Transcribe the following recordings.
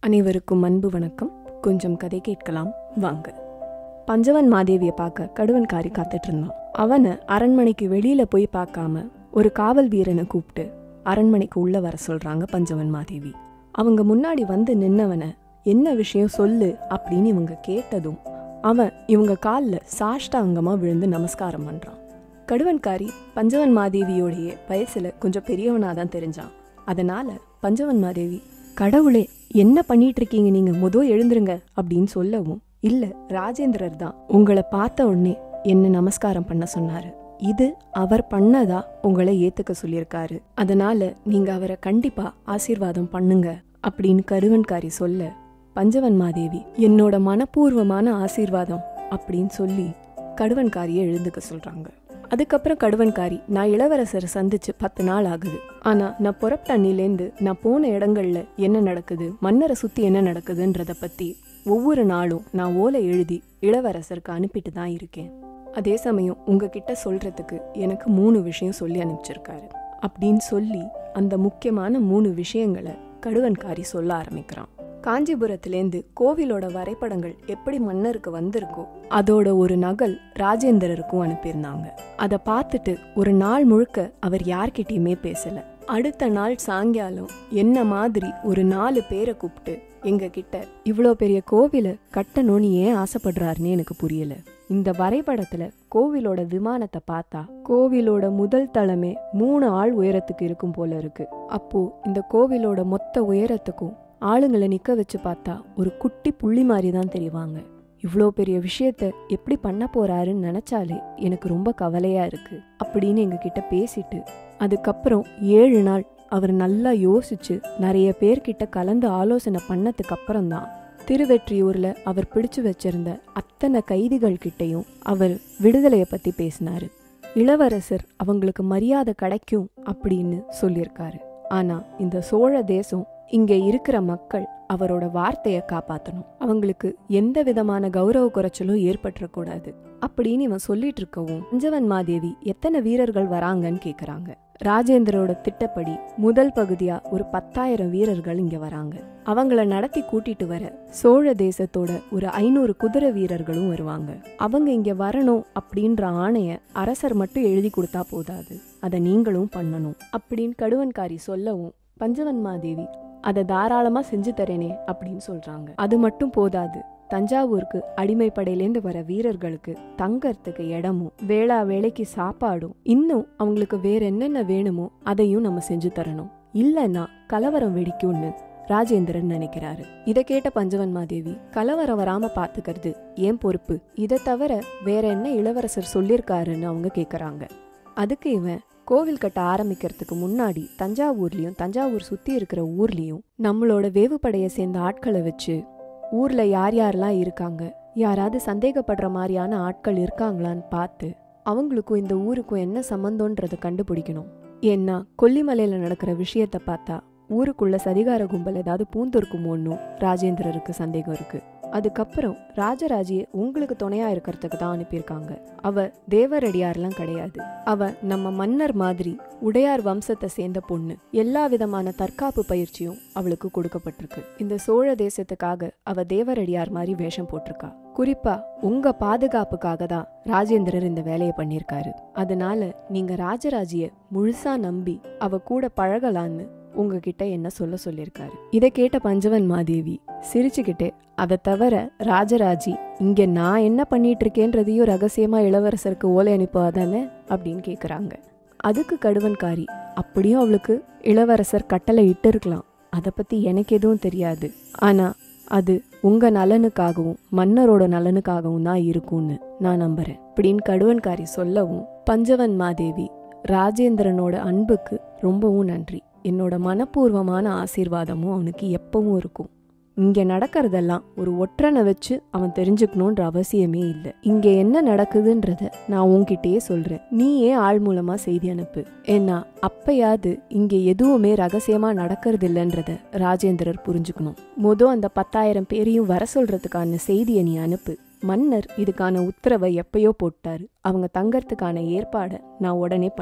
அனைவருக்கும் அன்பு வணக்கம் கொஞ்சம் கதை கேட்கலாம் வாங்க பஞ்சவன் மாதேவியை பார்க்க கடுவன்காரி காத்துட்டு இருந்தான் அவனை அரண்மனைக்கு வெளியில போய் பார்க்காம ஒரு காவல் வீரனை கூப்பிட்டு அரண்மனைக்கு உள்ள வர சொல்றாங்க பஞ்சவன் மாதேவி அவங்க முன்னாடி வந்து நின்னவனை என்ன விஷயம் சொல்லு அப்படின்னு இவங்க கேட்டதும் அவன் இவங்க காலில் சாஷ்டாங்கமா விழுந்து நமஸ்காரம் பண்றான் கடுவன்காரி பஞ்சவன் மாதேவியோடைய வயசுல கொஞ்சம் பெரியவனா தான் தெரிஞ்சான் அதனால பஞ்சவன் மாதேவி கடவுளே என்ன பண்ணிட்டு இருக்கீங்க நீங்க மொதோ எழுந்துருங்க அப்படின்னு சொல்லவும் இல்ல ராஜேந்திரர் தான் உங்களை பார்த்த உடனே என்ன நமஸ்காரம் பண்ண சொன்னாரு இது அவர் பண்ணதா உங்களை ஏத்துக்க சொல்லியிருக்காரு அதனால நீங்க அவரை கண்டிப்பா ஆசீர்வாதம் பண்ணுங்க அப்படின்னு கருவன்காரி சொல்ல பஞ்சவன் மாதேவி என்னோட மனப்பூர்வமான ஆசீர்வாதம் அப்படின்னு சொல்லி கடுவன்காரியை எழுந்துக்க சொல்றாங்க அதுக்கப்புறம் கடுவன்காரி நான் இளவரசரை சந்திச்சு பத்து நாள் ஆகுது ஆனா நான் புறப்பட்ட அன்னிலேருந்து நான் போன இடங்கள்ல என்ன நடக்குது மன்னரை சுத்தி என்ன நடக்குதுன்றத பத்தி ஒவ்வொரு நாளும் நான் ஓலை எழுதி இளவரசருக்கு அனுப்பிட்டு தான் இருக்கேன் அதே சமயம் உங்ககிட்ட சொல்றதுக்கு எனக்கு மூணு விஷயம் சொல்லி அனுப்பிச்சிருக்காரு அப்படின்னு சொல்லி அந்த முக்கியமான மூணு விஷயங்களை கடுவன்காரி சொல்ல ஆரம்பிக்கிறான் காஞ்சிபுரத்திலேருந்து கோவிலோட வரைபடங்கள் எப்படி மன்னருக்கு வந்திருக்கோ அதோட ஒரு நகல் ராஜேந்திரருக்கும் அனுப்பியிருந்தாங்க அதை பார்த்துட்டு ஒரு நாள் முழுக்க அவர் யார்கிட்டயுமே பேசல அடுத்த நாள் சாயங்காலம் என்ன மாதிரி ஒரு நாலு பேரை கூப்பிட்டு எங்க கிட்ட இவ்வளோ பெரிய கோவிலை கட்டணும்னு ஏன் ஆசைப்படுறாருன்னு எனக்கு புரியல இந்த வரைபடத்துல கோவிலோட விமானத்தை பார்த்தா கோவிலோட முதல் தளமே மூணு ஆள் உயரத்துக்கு இருக்கும் போல இருக்கு அப்போ இந்த கோவிலோட மொத்த உயரத்துக்கும் ஆளுங்களை நிக்க வச்சு பார்த்தா ஒரு குட்டி புள்ளி மாதிரி தான் தெரிவாங்க இவ்வளோ பெரிய விஷயத்த எப்படி பண்ண போறாருன்னு நினைச்சாலே எனக்கு ரொம்ப கவலையா இருக்கு அப்படின்னு எங்ககிட்ட பேசிட்டு அதுக்கப்புறம் ஏழு நாள் அவர் நல்லா யோசிச்சு நிறைய பேர்கிட்ட கலந்து ஆலோசனை பண்ணதுக்கு அப்புறம் தான் திருவெற்றியூர்ல அவர் பிடிச்சு வச்சிருந்த அத்தனை கைதிகள் கிட்டையும் அவர் விடுதலையை பத்தி பேசினாரு இளவரசர் அவங்களுக்கு மரியாதை கிடைக்கும் அப்படின்னு சொல்லியிருக்காரு ஆனா இந்த சோழ தேசம் இங்க இருக்கிற மக்கள் அவரோட வார்த்தையை காப்பாத்தணும் அவங்களுக்கு எந்த விதமான கௌரவ குறைச்சலும் ஏற்பட்டுறக்கூடாது அப்படின்னு இவன் சொல்லிட்டு இருக்கவும் பஞ்சவன் மாதேவி எத்தனை வீரர்கள் வராங்கன்னு கேக்குறாங்க ராஜேந்திரோட திட்டப்படி முதல் பகுதியா ஒரு பத்தாயிரம் வீரர்கள் இங்க வராங்க அவங்கள நடத்தி கூட்டிட்டு வர சோழ தேசத்தோட ஒரு ஐநூறு குதிரை வீரர்களும் வருவாங்க அவங்க இங்க வரணும் அப்படின்ற ஆணைய அரசர் மட்டும் எழுதி கொடுத்தா போதாது அதை நீங்களும் பண்ணணும் அப்படின்னு கடுவன்காரி சொல்லவும் பஞ்சவன் மாதேவி அதை தாராளமா செஞ்சு தரேனே அப்படின்னு சொல்றாங்க அது மட்டும் போதாது தஞ்சாவூருக்கு அடிமைப்படையிலேருந்து வர வீரர்களுக்கு தங்கறதுக்கு இடமும் வேளா வேலைக்கு சாப்பாடும் இன்னும் அவங்களுக்கு வேற என்னென்ன வேணுமோ அதையும் நம்ம செஞ்சு தரணும் இல்லைன்னா கலவரம் வெடிக்கும்னு ராஜேந்திரன் நினைக்கிறாரு இதை கேட்ட பஞ்சவன் மாதேவி கலவரம் வராம பாத்துக்கிறது ஏன் பொறுப்பு இதை தவிர வேற என்ன இளவரசர் சொல்லியிருக்காருன்னு அவங்க கேக்குறாங்க அதுக்கு இவன் கோவில் கட்ட ஆரம்பிக்கிறதுக்கு முன்னாடி தஞ்சாவூர்லயும் தஞ்சாவூர் சுத்தி இருக்கிற ஊர்லயும் நம்மளோட வேவுப்படைய சேர்ந்த ஆட்களை வச்சு ஊர்ல யார் யாரெல்லாம் இருக்காங்க யாராவது சந்தேகப்படுற மாதிரியான ஆட்கள் இருக்காங்களான்னு பார்த்து அவங்களுக்கும் இந்த ஊருக்கும் என்ன சம்மந்தம்ன்றதை கண்டுபிடிக்கணும் ஏன்னா கொல்லிமலையில நடக்கிற விஷயத்த பார்த்தா ஊருக்குள்ள சதிகார கும்பல் ஏதாவது பூந்திருக்குமோன்னும் ராஜேந்திரருக்கு சந்தேகம் இருக்கு அதுக்கப்புறம் ராஜராஜியை உங்களுக்கு துணையா இருக்கிறதுக்கு தான் அனுப்பியிருக்காங்க அவ தேவரடியார்லாம் கிடையாது அவ நம்ம மன்னர் மாதிரி உடையார் வம்சத்தை சேர்ந்த பொண்ணு எல்லா விதமான தற்காப்பு பயிற்சியும் அவளுக்கு கொடுக்கப்பட்டிருக்கு இந்த சோழ தேசத்துக்காக அவ தேவரடியார் மாதிரி வேஷம் போட்டிருக்கா குறிப்பா உங்க பாதுகாப்புக்காக தான் ராஜேந்திரர் இந்த வேலையை பண்ணிருக்காரு அதனால நீங்க ராஜராஜிய முழுசா நம்பி அவ கூட பழகலான்னு உங்ககிட்ட என்ன சொல்ல சொல்லியிருக்காரு இதை கேட்ட பஞ்சவன் மாதேவி சிரிச்சுக்கிட்டே அதை தவிர ராஜராஜி இங்க நான் என்ன பண்ணிட்டு இருக்கேன்றதையும் ரகசியமா இளவரசருக்கு ஓலை அனுப்பாதானே அப்படின்னு கேக்குறாங்க அதுக்கு கடுவன்காரி அப்படியும் அவளுக்கு இளவரசர் கட்டளை இட்டு இருக்கலாம் அதை பத்தி எனக்கு எதுவும் தெரியாது ஆனா அது உங்க நலனுக்காகவும் மன்னரோட நலனுக்காகவும் தான் இருக்கும்னு நான் நம்புறேன் அப்படின்னு கடுவன்காரி சொல்லவும் பஞ்சவன் மாதேவி ராஜேந்திரனோட அன்புக்கு ரொம்பவும் நன்றி என்னோட மனப்பூர்வமான ஆசீர்வாதமும் அவனுக்கு எப்பவும் இருக்கும் இங்க நடக்கிறதெல்லாம் ஒரு ஒற்றனை வச்சு அவன் தெரிஞ்சுக்கணுன்ற அவசியமே இல்லை இங்க என்ன நடக்குதுன்றத நான் உன்கிட்டயே சொல்றேன் நீயே ஆள் மூலமா செய்தி அனுப்பு ஏன்னா அப்பயாவது இங்க எதுவுமே ரகசியமா நடக்கிறது இல்லைன்றத ராஜேந்திரர் புரிஞ்சுக்கணும் மொதல் அந்த பத்தாயிரம் பேரையும் வர சொல்றதுக்கான செய்தியை நீ அனுப்பு மன்னர் இதுக்கான உத்தரவை எப்பயோ போட்டாரு அவங்க தங்கறதுக்கான ஏற்பாடை நான் உடனே பண்றேன்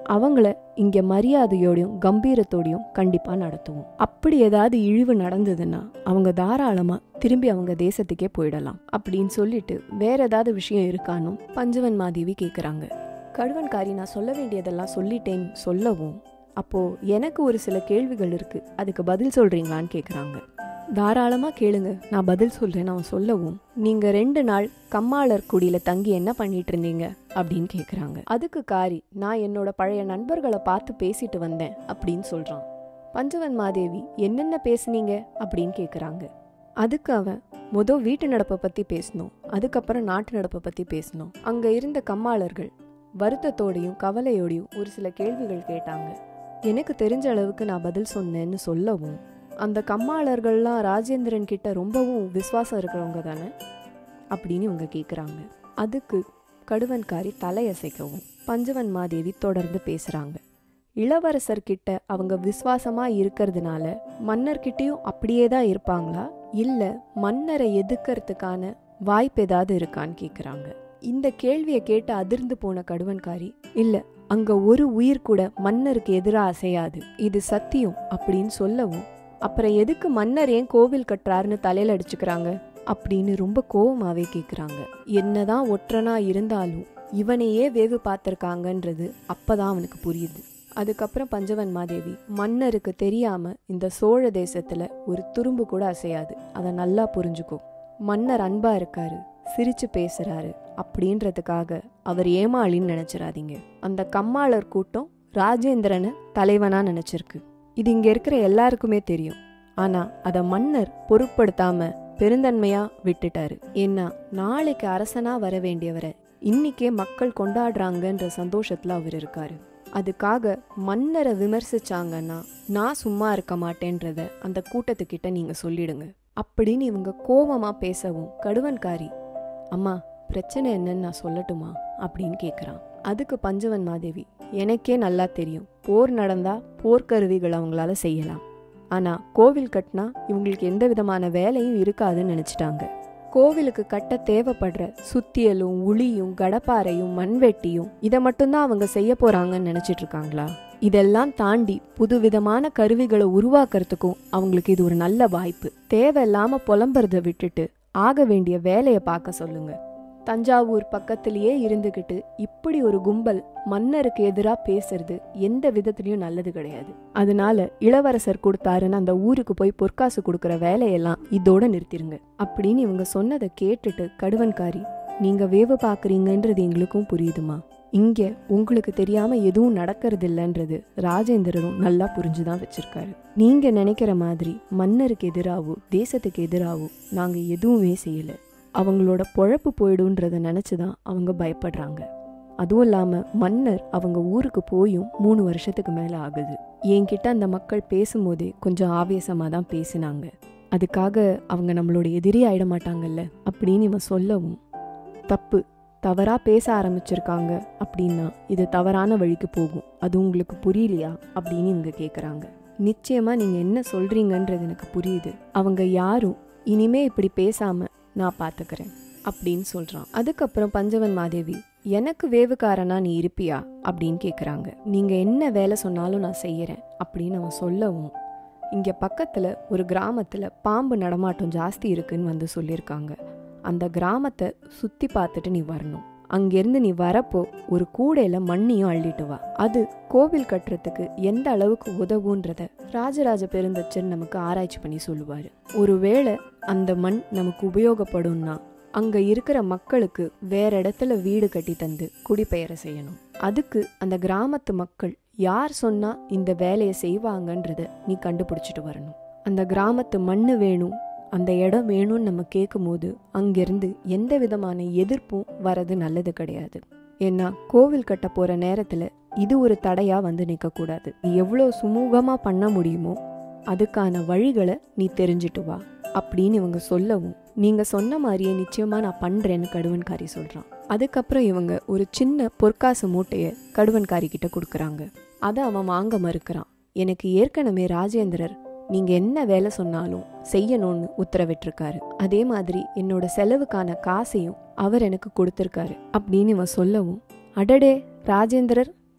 அவங்கள இங்க மரியாதையோடையும் கம்பீரத்தோடையும் கண்டிப்பா நடத்துவோம் அப்படி ஏதாவது இழிவு நடந்ததுன்னா அவங்க தாராளமா திரும்பி அவங்க தேசத்துக்கே போயிடலாம் அப்படின்னு சொல்லிட்டு வேற ஏதாவது விஷயம் இருக்கானும் பஞ்சவன் மாதேவி கேக்குறாங்க கடுவன்காரி நான் சொல்ல வேண்டியதெல்லாம் சொல்லிட்டேன்னு சொல்லவும் அப்போ எனக்கு ஒரு சில கேள்விகள் இருக்கு அதுக்கு பதில் சொல்றீங்களான்னு கேக்குறாங்க தாராளமா கேளுங்க நான் பதில் சொல்றேன் அவன் சொல்லவும் நீங்க ரெண்டு நாள் கம்மாளர் குடியில தங்கி என்ன பண்ணிட்டு இருந்தீங்க அப்படின்னு கேக்குறாங்க அதுக்கு காரி நான் என்னோட பழைய நண்பர்களை பார்த்து பேசிட்டு வந்தேன் அப்படின்னு சொல்றான் பஞ்சவன் மாதேவி என்னென்ன பேசுனீங்க அப்படின்னு கேக்குறாங்க அதுக்கு அவன் முத வீட்டு நடப்பை பத்தி பேசணும் அதுக்கப்புறம் நாட்டு நடப்பை பத்தி பேசணும் அங்க இருந்த கம்மாளர்கள் வருத்தத்தோடையும் கவலையோடையும் ஒரு சில கேள்விகள் கேட்டாங்க எனக்கு தெரிஞ்ச அளவுக்கு நான் பதில் சொன்னேன்னு சொல்லவும் அந்த கம்மாளர்கள்லாம் ராஜேந்திரன் கிட்ட ரொம்பவும் விசுவாசம் இருக்கிறவங்க தானே அப்படின்னு இவங்க கேட்குறாங்க அதுக்கு கடுவன்காரி தலையசைக்கவும் பஞ்சவன் மாதேவி தொடர்ந்து பேசுறாங்க இளவரசர் கிட்ட அவங்க விசுவாசமா இருக்கிறதுனால மன்னர்கிட்டயும் அப்படியே தான் இருப்பாங்களா இல்ல மன்னரை எதுக்கிறதுக்கான வாய்ப்பு ஏதாவது இருக்கான்னு கேக்குறாங்க இந்த கேள்வியை கேட்டு அதிர்ந்து போன கடுவன்காரி இல்ல அங்க ஒரு உயிர் கூட மன்னருக்கு எதிராக அசையாது இது சத்தியம் அப்படின்னு சொல்லவும் அப்புறம் எதுக்கு மன்னர் ஏன் கோவில் கட்டுறாருன்னு தலையில அடிச்சுக்கிறாங்க அப்படின்னு ரொம்ப கோவமாவே கேக்குறாங்க என்னதான் ஒற்றனா இருந்தாலும் இவனையே வேவு பார்த்திருக்காங்கன்றது அப்பதான் அவனுக்கு புரியுது அதுக்கப்புறம் பஞ்சவன் மாதேவி மன்னருக்கு தெரியாம இந்த சோழ தேசத்துல ஒரு துரும்பு கூட அசையாது அதை நல்லா புரிஞ்சுக்கோ மன்னர் அன்பா இருக்காரு சிரிச்சு பேசுறாரு அப்படின்றதுக்காக அவர் ஏமாளின்னு நினைச்சிடாதீங்க அந்த கம்மாளர் கூட்டம் ராஜேந்திரனை தலைவனா நினைச்சிருக்கு இது இங்க இருக்கிற எல்லாருக்குமே தெரியும் ஆனா அத மன்னர் பொருட்படுத்தாம பெருந்தன்மையா விட்டுட்டாரு ஏன்னா நாளைக்கு அரசனா வர வேண்டியவரை இன்னிக்கே மக்கள் கொண்டாடுறாங்கன்ற சந்தோஷத்துல அவர் இருக்காரு அதுக்காக மன்னரை விமர்சிச்சாங்கன்னா நான் சும்மா இருக்க மாட்டேன்றத அந்த கூட்டத்துக்கிட்ட நீங்க சொல்லிடுங்க அப்படின்னு இவங்க கோவமா பேசவும் கடுவன்காரி அம்மா பிரச்சனை என்னன்னு நான் சொல்லட்டுமா அப்படின்னு கேக்குறான் அதுக்கு பஞ்சவன் மாதேவி எனக்கே நல்லா தெரியும் போர் நடந்தா போர்க்கருவிகள் அவங்களால செய்யலாம் ஆனா கோவில் கட்டினா இவங்களுக்கு எந்த விதமான வேலையும் இருக்காதுன்னு நினைச்சிட்டாங்க கோவிலுக்கு கட்ட தேவைப்படுற சுத்தியலும் உளியும் கடப்பாரையும் மண்வெட்டியும் இதை மட்டும்தான் அவங்க செய்ய போறாங்கன்னு நினைச்சிட்டு இருக்காங்களா இதெல்லாம் தாண்டி புதுவிதமான கருவிகளை உருவாக்குறதுக்கும் அவங்களுக்கு இது ஒரு நல்ல வாய்ப்பு தேவையில்லாம புலம்புறத விட்டுட்டு ஆக வேண்டிய வேலையை பார்க்க சொல்லுங்க தஞ்சாவூர் பக்கத்திலேயே இருந்துகிட்டு இப்படி ஒரு கும்பல் மன்னருக்கு எதிராக பேசுறது எந்த விதத்துலயும் நல்லது கிடையாது அதனால இளவரசர் கொடுத்தாருன்னு அந்த ஊருக்கு போய் பொற்காசு கொடுக்குற வேலையெல்லாம் இதோட நிறுத்திருங்க அப்படின்னு இவங்க சொன்னதை கேட்டுட்டு கடுவன்காரி நீங்க வேவு பாக்குறீங்கன்றது எங்களுக்கும் புரியுதுமா இங்க உங்களுக்கு தெரியாம எதுவும் நடக்கிறது இல்லைன்றது ராஜேந்திரரும் நல்லா புரிஞ்சுதான் வச்சிருக்காரு நீங்க நினைக்கிற மாதிரி மன்னருக்கு எதிராவோ தேசத்துக்கு எதிராவோ நாங்க எதுவுமே செய்யல அவங்களோட பொழப்பு போயிடும்ன்றத நினச்சிதான் அவங்க பயப்படுறாங்க அதுவும் இல்லாம மன்னர் அவங்க ஊருக்கு போயும் மூணு வருஷத்துக்கு மேல ஆகுது என்கிட்ட அந்த மக்கள் பேசும்போதே கொஞ்சம் ஆவேசமா தான் பேசினாங்க அதுக்காக அவங்க நம்மளோட எதிரி ஆயிட மாட்டாங்கல்ல அப்படின்னு இவன் சொல்லவும் தப்பு தவறா பேச ஆரம்பிச்சிருக்காங்க அப்படின்னா இது தவறான வழிக்கு போகும் அது உங்களுக்கு புரியலையா அப்படின்னு இவங்க கேக்குறாங்க நிச்சயமா நீங்க என்ன சொல்றீங்கன்றது எனக்கு புரியுது அவங்க யாரும் இனிமே இப்படி பேசாம நான் பார்த்துக்கிறேன் அப்படின்னு சொல்றான் அதுக்கப்புறம் பஞ்சவன் மாதேவி எனக்கு வேவுக்காரனா நீ இருப்பியா அப்படின்னு கேக்குறாங்க நீங்க என்ன வேலை சொன்னாலும் நான் செய்யறேன் அப்படின்னு அவன் சொல்லவும் இங்க பக்கத்துல ஒரு கிராமத்துல பாம்பு நடமாட்டம் ஜாஸ்தி இருக்குன்னு வந்து சொல்லியிருக்காங்க அந்த கிராமத்தை சுத்தி பார்த்துட்டு நீ வரணும் அங்கிருந்து நீ வரப்போ ஒரு கூடையில மண்ணையும் அள்ளிட்டு வா அது கோவில் கட்டுறதுக்கு எந்த அளவுக்கு உதவுன்றத ராஜராஜ பெருந்தச்சர் நமக்கு ஆராய்ச்சி பண்ணி சொல்லுவாரு ஒருவேளை அந்த மண் நமக்கு உபயோகப்படும்னா அங்க இருக்கிற மக்களுக்கு வேற இடத்துல வீடு கட்டி தந்து குடிபெயர செய்யணும் அதுக்கு அந்த கிராமத்து மக்கள் யார் சொன்னா இந்த வேலையை செய்வாங்கன்றத நீ கண்டுபிடிச்சிட்டு வரணும் அந்த கிராமத்து மண்ணு வேணும் அந்த இடம் வேணும்னு நம்ம கேட்கும்போது அங்கிருந்து எந்த விதமான எதிர்ப்பும் வரது நல்லது கிடையாது ஏன்னா கோவில் கட்ட போற நேரத்துல இது ஒரு தடையா வந்து நிற்க கூடாது நீ எவ்வளோ சுமூகமா பண்ண முடியுமோ அதுக்கான வழிகளை நீ தெரிஞ்சிட்டு வா அப்படின்னு இவங்க சொல்லவும் நீங்க சொன்ன மாதிரியே நிச்சயமா நான் பண்றேன்னு கடுவன்காரி சொல்றான் அதுக்கப்புறம் இவங்க ஒரு சின்ன பொற்காசு மூட்டைய கடுவன்காரி கிட்ட கொடுக்குறாங்க அதை அவன் வாங்க மறுக்கிறான் எனக்கு ஏற்கனவே ராஜேந்திரர் நீங்க என்ன வேலை சொன்னாலும் செய்யணும்னு உத்தரவிட்டிருக்காரு அதே மாதிரி என்னோட செலவுக்கான காசையும் அவர் எனக்கு கொடுத்திருக்காரு அப்படின்னு இவன் சொல்லவும் அடடே ராஜேந்திரர்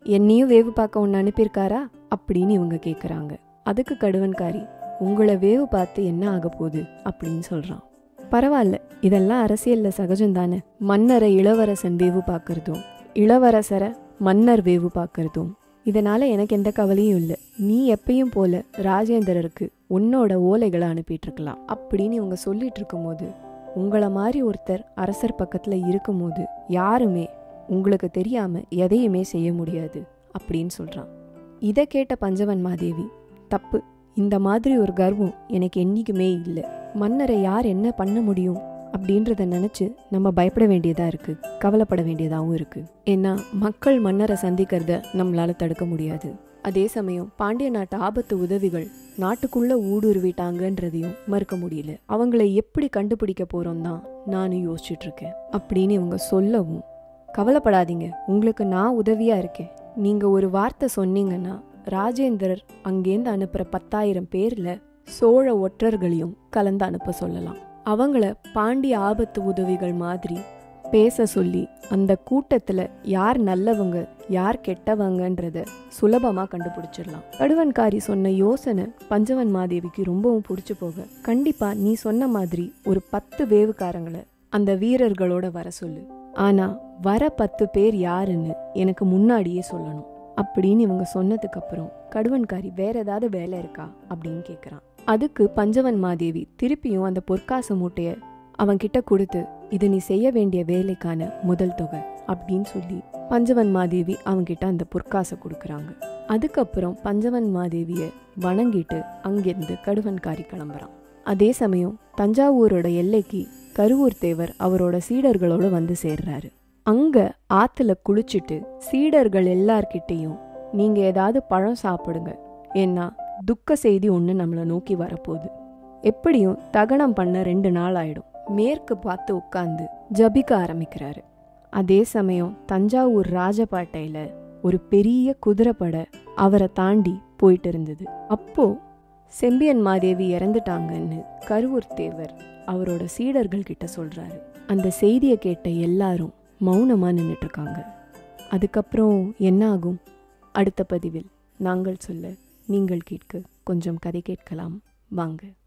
என்னையும் வேவு பார்க்க ஒன்று அனுப்பியிருக்காரா அப்படின்னு இவங்க கேட்குறாங்க அதுக்கு கடுவன்காரி உங்களை வேவு பார்த்து என்ன ஆக போகுது அப்படின்னு சொல்றான் பரவாயில்ல இதெல்லாம் அரசியல்ல சகஜம் தானே மன்னரை இளவரசன் வேவு பார்க்கறதும் இளவரசரை மன்னர் வேவு பார்க்கறதும் இதனால எனக்கு எந்த கவலையும் இல்லை நீ எப்பயும் போல ராஜேந்திரருக்கு உன்னோட ஓலைகளை அனுப்பிட்டு இருக்கலாம் அப்படின்னு இவங்க சொல்லிட்டு இருக்கும்போது உங்களை மாதிரி ஒருத்தர் அரசர் பக்கத்துல இருக்கும்போது யாருமே உங்களுக்கு தெரியாம எதையுமே செய்ய முடியாது அப்படின்னு சொல்றான் இதை கேட்ட பஞ்சவன் மாதேவி தப்பு இந்த மாதிரி ஒரு கர்வம் எனக்கு என்னைக்குமே இல்லை மன்னரை யார் என்ன பண்ண முடியும் அப்படின்றத நினைச்சு நம்ம பயப்பட வேண்டியதா இருக்கு கவலைப்பட வேண்டியதாகவும் இருக்கு ஏன்னா மக்கள் மன்னரை சந்திக்கிறத நம்மளால தடுக்க முடியாது அதே சமயம் பாண்டிய நாட்டு ஆபத்து உதவிகள் நாட்டுக்குள்ள ஊடுருவிட்டாங்கன்றதையும் மறுக்க முடியல அவங்கள எப்படி கண்டுபிடிக்க போறோம் தான் நானும் யோசிச்சுட்டு இருக்கேன் அப்படின்னு இவங்க சொல்லவும் கவலைப்படாதீங்க உங்களுக்கு நான் உதவியா இருக்கேன் நீங்க ஒரு வார்த்தை சொன்னீங்கன்னா ராஜேந்திரர் அங்கேருந்து அனுப்புற பத்தாயிரம் பேர்ல சோழ ஒற்றர்களையும் கலந்து அனுப்ப சொல்லலாம் அவங்கள பாண்டிய ஆபத்து உதவிகள் மாதிரி பேச சொல்லி அந்த கூட்டத்துல யார் நல்லவங்க யார் கெட்டவங்கன்றத சுலபமா கண்டுபிடிச்சிடலாம் கடுவன்காரி சொன்ன யோசனை பஞ்சவன் மாதேவிக்கு ரொம்பவும் பிடிச்சு போக கண்டிப்பா நீ சொன்ன மாதிரி ஒரு பத்து வேவுக்காரங்களை அந்த வீரர்களோட வர சொல்லு ஆனா வர பத்து பேர் யாருன்னு எனக்கு முன்னாடியே சொல்லணும் அப்படின்னு இவங்க சொன்னதுக்கு அப்புறம் கடுவன்காரி வேற ஏதாவது வேலை இருக்கா அப்படின்னு கேக்குறான் அதுக்கு பஞ்சவன் மாதேவி திருப்பியும் அந்த பொற்காசு மூட்டைய அவன் கிட்ட கொடுத்து இது நீ செய்ய வேண்டிய வேலைக்கான முதல் தொகை அப்படின்னு சொல்லி பஞ்சவன் மாதேவி அவன்கிட்ட அந்த பொற்காசை கொடுக்குறாங்க அதுக்கப்புறம் பஞ்சவன் மாதேவிய வணங்கிட்டு அங்கிருந்து கடுவன்காரி கிளம்புறான் அதே சமயம் தஞ்சாவூரோட எல்லைக்கு கருவூர் தேவர் அவரோட சீடர்களோட வந்து சேர்றாரு அங்க ஆத்துல குளிச்சுட்டு சீடர்கள் எல்லார்கிட்டேயும் நீங்க ஏதாவது பழம் சாப்பிடுங்க ஏன்னா துக்க செய்தி ஒன்று நம்மளை நோக்கி வரப்போகுது எப்படியும் தகனம் பண்ண ரெண்டு நாள் ஆயிடும் மேற்கு பார்த்து உட்காந்து ஜபிக்க ஆரம்பிக்கிறாரு அதே சமயம் தஞ்சாவூர் ராஜபாட்டையில ஒரு பெரிய குதிரைப்படை அவரை தாண்டி போயிட்டு இருந்தது அப்போ செம்பியன் மாதேவி இறந்துட்டாங்கன்னு கருவூர் தேவர் அவரோட சீடர்கள் கிட்ட சொல்றாரு அந்த செய்தியை கேட்ட எல்லாரும் மௌனமா நின்றுட்டு இருக்காங்க அதுக்கப்புறம் என்ன ஆகும் அடுத்த பதிவில் நாங்கள் சொல்ல நீங்கள் கேட்க கொஞ்சம் கதை கேட்கலாம் வாங்க